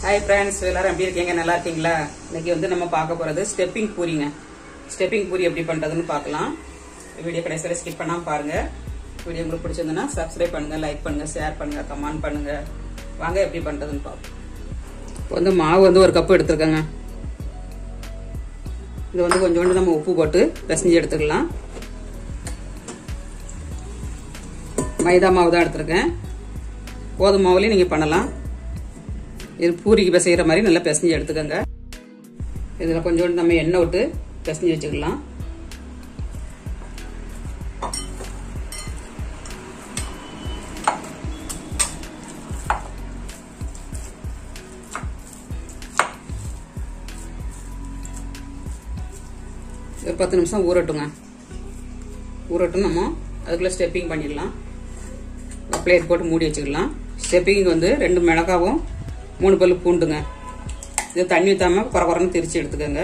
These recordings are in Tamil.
ஹாய் ஃப்ரெண்ட்ஸ் எல்லாரும் எப்படி இருக்கீங்க நல்லா இருக்கீங்களா இன்னைக்கு வந்து நம்ம பார்க்க போறது ஸ்டெப்பிங் பூரிங்க ஸ்டெப்பிங் பூரி எப்படி பண்றதுன்னு பார்க்கலாம் வீடியோ கடைசியில் ஸ்கிப் பண்ணாம பாருங்க வீடியோ உங்களுக்கு பிடிச்சிருந்ததுன்னா சப்ஸ்கிரைப் பண்ணுங்க லைக் பண்ணுங்க ஷேர் பண்ணுங்க கமெண்ட் பண்ணுங்க வாங்க எப்படி பண்றதுன்னு பார்ப்போம் இப்போ வந்து மாவு வந்து ஒரு கப்பு எடுத்துருக்கேங்க இது வந்து கொஞ்சோண்டு நம்ம உப்பு போட்டு பிசைஞ்சு எடுத்துக்கலாம் மைதா மாவு தான் எடுத்திருக்கேன் கோதுமை மாவுலையும் நீங்கள் பண்ணலாம் இது பூரிக்கு பிசைகிற மாதிரி நல்லா பிசைஞ்சு எடுத்துக்கோங்க இதில் கொஞ்சோண்டு நம்ம எண்ணெய் விட்டு பிசைஞ்சு வச்சுக்கலாம் ஒரு பத்து நிமிஷம் ஊறட்டுங்க ஊறட்டும் நம்ம அதுக்குள்ளே ஸ்டெப்பிங் பண்ணிடலாம் பிளேட் போட்டு மூடி வச்சுக்கலாம் ஸ்டெப்பிங் வந்து ரெண்டு மிளகாவும் மூணு பல்லு பூண்டுங்க இது தண்ணி ஊற்றாம குறை குறைன்னு திரிச்சு எடுத்துக்கோங்க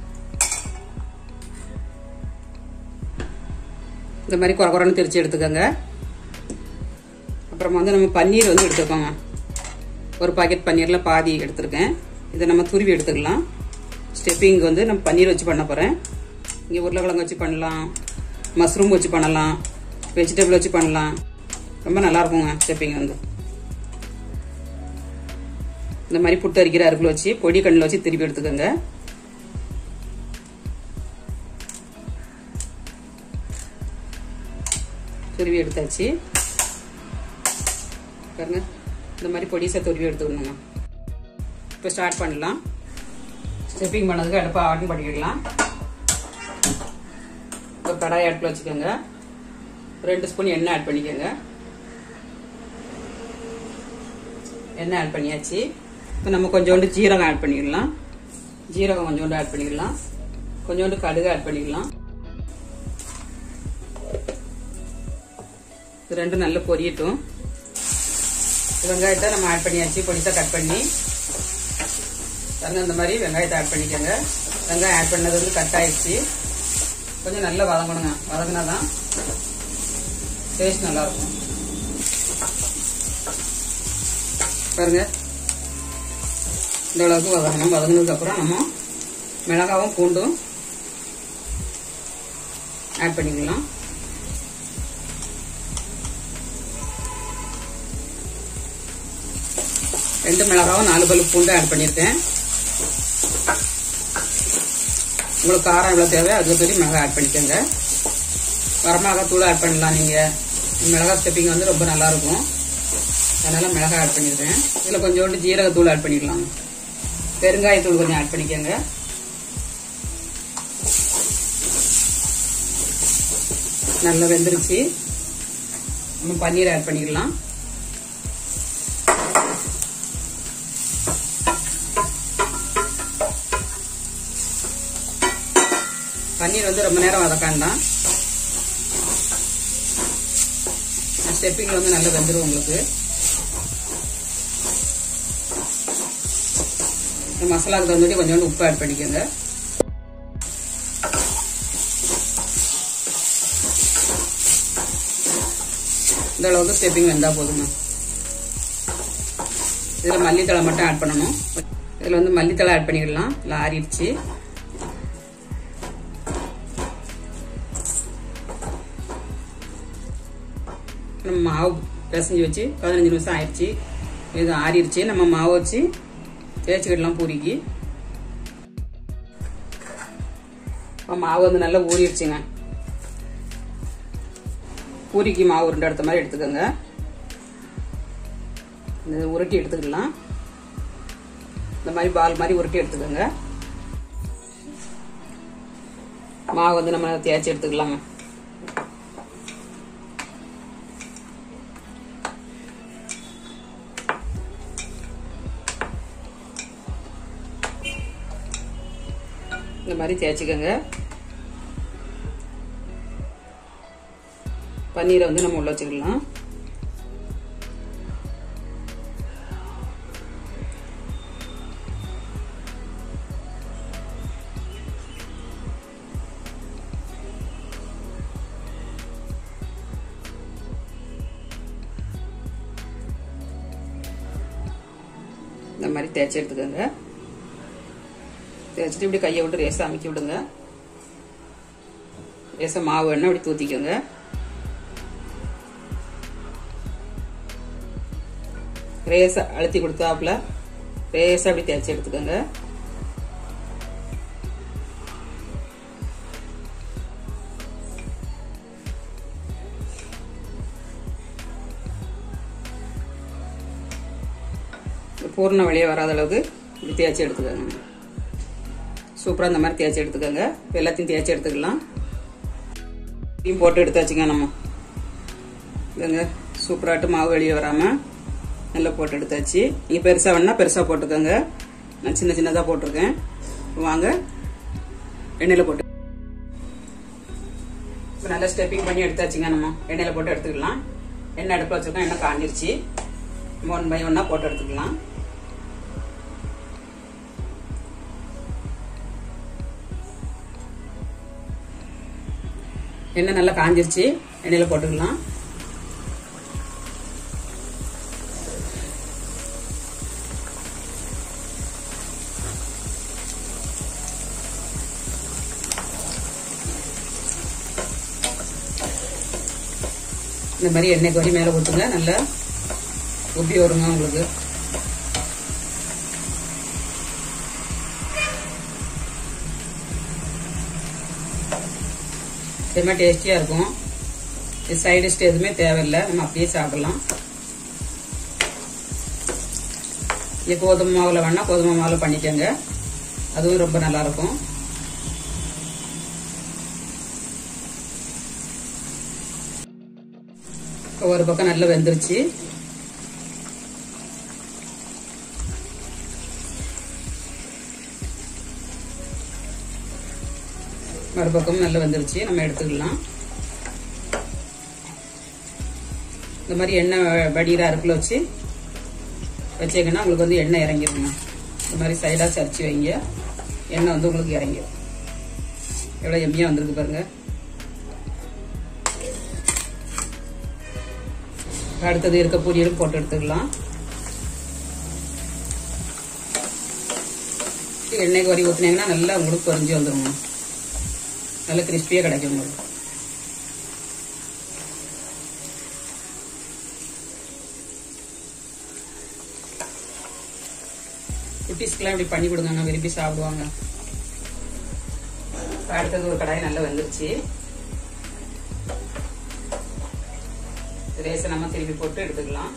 இந்த மாதிரி குறை குறைன்னு திரிச்சு எடுத்துக்கோங்க அப்புறமா வந்து நம்ம பன்னீர் வந்து எடுத்துக்கோங்க ஒரு பாக்கெட் பன்னீரில் பாதி எடுத்திருக்கேன் இதை நம்ம துருவி எடுத்துக்கலாம் ஸ்டெப்பிங் வந்து நம்ம பன்னீர் வச்சு பண்ண போகிறேன் இங்கே உருளைக்கிழங்கு வச்சு பண்ணலாம் மஷ்ரூம் வச்சு பண்ணலாம் வெஜிடபிள் வச்சு பண்ணலாம் ரொம்ப நல்லா இருக்குங்க ஸ்டெப்பிங் வந்து இந்த மாதிரி புட்டு அரிக்கிற அருகில் வச்சு பொடி கண்ணில் வச்சு திருப்பி எடுத்துக்கோங்க துருவி எடுத்தாச்சு பாருங்க இந்த மாதிரி பொடிசை துருவி எடுத்துக்கணுங்க இப்போ ஸ்டார்ட் பண்ணலாம் ஸ்டெப்பிங் பண்ணதுக்கு அடுப்பை ஆன் பண்ணிக்கலாம் ஒரு கடாய் அடுப்பில் வச்சுக்கோங்க ரெண்டு ஸ்பூன் எண்ணெய் ஆட் பண்ணிக்கோங்க எண்ணெய் ஆட் பண்ணியாச்சு இப்போ நம்ம கொஞ்சோண்டு ஜீரகம் ஆட் பண்ணிடலாம் ஜீரகம் கொஞ்சோண்டு ஆட் பண்ணிடலாம் கொஞ்சோண்டு கடுகு ஆட் பண்ணிக்கலாம் இது ரெண்டும் நல்லா பொரியட்டும் வெங்காயத்தை நம்ம ஆட் பண்ணியாச்சு பொடிசா கட் பண்ணி பாருங்க இந்த மாதிரி வெங்காயத்தை ஆட் பண்ணிக்கோங்க வெங்காயம் ஆட் பண்ணது வந்து கட் ஆயிடுச்சு கொஞ்சம் நல்லா வதங்கணுங்க வதங்கினாதான் டேஸ்ட் நல்லா இருக்கும் பாருங்க இந்த அளவுக்கு வதங்கணும் வதங்கினதுக்கு அப்புறம் நம்ம மிளகாவும் பூண்டும் ஆட் பண்ணிக்கலாம் ரெண்டு மிளகாவும் நாலு பல்லு பூண்டு ஆட் பண்ணியிருக்கேன் உங்களுக்கு காரம் எவ்வளோ தேவை அதுக்கு பெரிய மிளகா ஆட் பண்ணிக்கோங்க வரமிளகாய் தூள் ஆட் பண்ணலாம் நீங்கள் மிளகாய் ஸ்டெப்பிங் வந்து ரொம்ப நல்லா இருக்கும் அதனால மிளகாய் ஆட் பண்ணிடுறேன் இதில் கொஞ்சோண்டு ஜீரகத்தூள் ஆட் பண்ணிடலாம் பெருங்காயத்தூள் கொஞ்சம் ஆட் பண்ணிக்கோங்க நல்லா வெந்துருச்சு நம்ம பன்னீர் ஆட் பண்ணிக்கலாம் பன்னீர் வந்து ரொம்ப நேரம் வதக்காண்டாம் ஸ்டெப்பிங் வந்து நல்லா வெந்துடும் உங்களுக்கு மசாலாவுக்கு தகுந்தபடி கொஞ்சோண்டு உப்பு ஆட் பண்ணிக்கோங்க இந்த அளவுக்கு ஸ்டெப்பிங் வெந்தா போதுங்க இதில் மல்லித்தலை மட்டும் ஆட் பண்ணணும் இதில் வந்து மல்லித்தலை ஆட் பண்ணிக்கலாம் இல்லை ஆறிடுச்சு நம்ம மாவு பிசைஞ்சு வச்சு பதினஞ்சு நிமிஷம் ஆயிடுச்சு இது ஆறிடுச்சு நம்ம மாவு வச்சு தேய்ச்சிக்கிடலாம் பூரிக்கு மாவு வந்து நல்லா ஊறிடுச்சுங்க பூரிக்கு மாவு உருண்டை எடுத்த மாதிரி எடுத்துக்கோங்க இந்த உருட்டி எடுத்துக்கலாம் இந்த மாதிரி பால் மாதிரி உருட்டி எடுத்துக்கோங்க மாவு வந்து நம்ம தேய்ச்சி எடுத்துக்கலாங்க இந்த மாதிரி தேய்ச்சிக்கோங்க பன்னீரை வந்து நம்ம உள்ள வச்சுக்கலாம் இந்த மாதிரி தேய்ச்சி எடுத்துக்கோங்க தேய்ச்சிட்டு இப்படி கையை விட்டு ரேசா அமைக்கி விடுங்க ரேசா மாவு எண்ணெய் இப்படி தூத்திக்கோங்க ரேசா அழுத்தி கொடுத்தாப்புல ரேசா அப்படி தேய்ச்சி எடுத்துக்கோங்க பூர்ண வெளியே வராத அளவுக்கு இப்படி தேய்ச்சி எடுத்துக்கோங்க சூப்பராக இந்த மாதிரி தேய்ச்சி எடுத்துக்கோங்க இப்போ எல்லாத்தையும் தேய்ச்சி எடுத்துக்கலாம் இதையும் போட்டு எடுத்தாச்சுங்க நம்ம இதுங்க சூப்பராட்டு மாவு வெளியே வராமல் நல்லா போட்டு எடுத்தாச்சு நீங்கள் பெருசாக வேணா பெருசாக போட்டுக்கோங்க நான் சின்ன சின்னதாக போட்டிருக்கேன் வாங்க எண்ணெயில் போட்டு இப்போ நல்லா ஸ்டெப்பிங் பண்ணி எடுத்தாச்சுங்க நம்ம எண்ணெயில் போட்டு எடுத்துக்கலாம் எண்ணெய் அடுப்பில் வச்சுருக்கோம் எண்ணெய் காஞ்சிருச்சு ஒன் பை ஒன்னாக போட்டு எடுத்துக்கலாம் எண்ணெய் நல்லா காஞ்சிருச்சு எண்ணெயில் போட்டுக்கலாம் இந்த மாதிரி எண்ணெய் கொடி மேலே ஊற்றுங்க நல்லா உப்பி வருங்க உங்களுக்கு செம்ம டேஸ்டியாக இருக்கும் இது சைடு டிஷ் எதுவுமே தேவையில்லை நம்ம அப்படியே சாப்பிடலாம் இது கோதுமை மாவில் வேணால் கோதுமை மாவில் பண்ணிக்கோங்க அதுவும் ரொம்ப நல்லா இருக்கும் ஒரு பக்கம் நல்லா வெந்துருச்சு மறுபக்கம் நல்லா வந்துருச்சு நம்ம எடுத்துக்கலாம் இந்த மாதிரி எண்ணெய் வடிகிற அறுப்பில் வச்சு வச்சீங்கன்னா உங்களுக்கு வந்து எண்ணெய் இறங்கிருங்க இந்த மாதிரி சைடாக சரிச்சு வைங்க எண்ணெய் வந்து உங்களுக்கு இறங்கிடும் எவ்வளோ எம்மியாக வந்திருக்கு பாருங்க அடுத்தது இருக்க பொரியலும் போட்டு எடுத்துக்கலாம் எண்ணெய்க்கு வரி ஊற்றுனீங்கன்னா நல்லா உங்களுக்கு பொரிஞ்சு வந்துருங்க நல்ல கிறிஸ்பியாக கிடைக்கும் உங்களுக்கு குட்டீஸ்க்கெல்லாம் இப்படி பண்ணி கொடுங்க விரும்பி சாப்பிடுவாங்க அடுத்தது ஒரு கடாய் நல்லா வெந்துருச்சு ரேசை நம்ம திருப்பி போட்டு எடுத்துக்கலாம்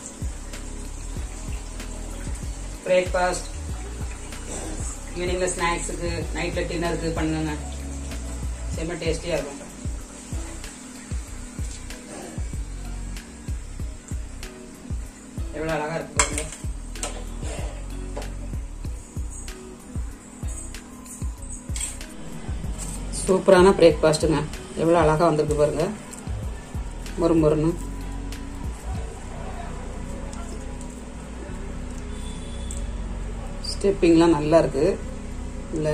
பிரேக்ஃபாஸ்ட் ஈவினிங்ல ஸ்நாக்ஸுக்கு நைட்ல டின்னருக்கு பண்ணுங்க செம்ம டேஸ்டியா இருக்கும் எவ்வளவு அழகா இருக்கு பாருங்க சூப்பரான பிரேக்ஃபாஸ்ட்டுங்க எவ்வளோ அழகா வந்திருக்கு பாருங்க மொறு மொறுன்னு ஸ்டெப்பிங்லாம் நல்லா இருக்கு இல்லை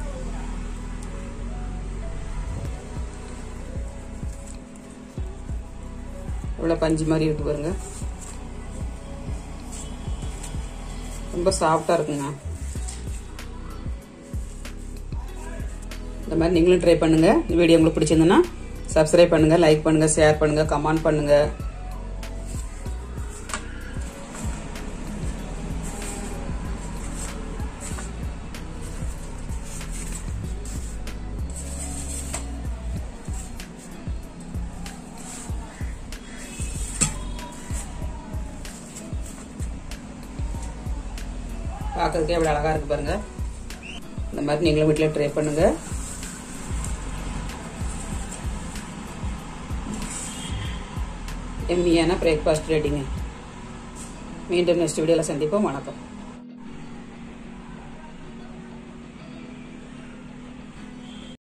இவ்வளோ பஞ்சு மாதிரி இருக்கு பாருங்க ரொம்ப சாஃப்டாக இருக்குங்க இந்த மாதிரி நீங்களும் ட்ரை பண்ணுங்க இந்த வீடியோ உங்களுக்கு பிடிச்சிருந்ததுன்னா சப்ஸ்கிரைப் பண்ணுங்க லைக் பண்ணுங்க ஷேர் பண்ணுங்க கமெண்ட் பண்ணுங்க பார்க்கறதுக்கே எவ்வளோ அழகா இருக்கு பாருங்க இந்த மாதிரி நீங்களும் வீட்டில் ட்ரை பண்ணுங்க எம்மியான பிரேக்ஃபாஸ்ட் ரெடிங்க மீண்டும் நெக்ஸ்ட் வீடியோவில் சந்திப்போம் வணக்கம்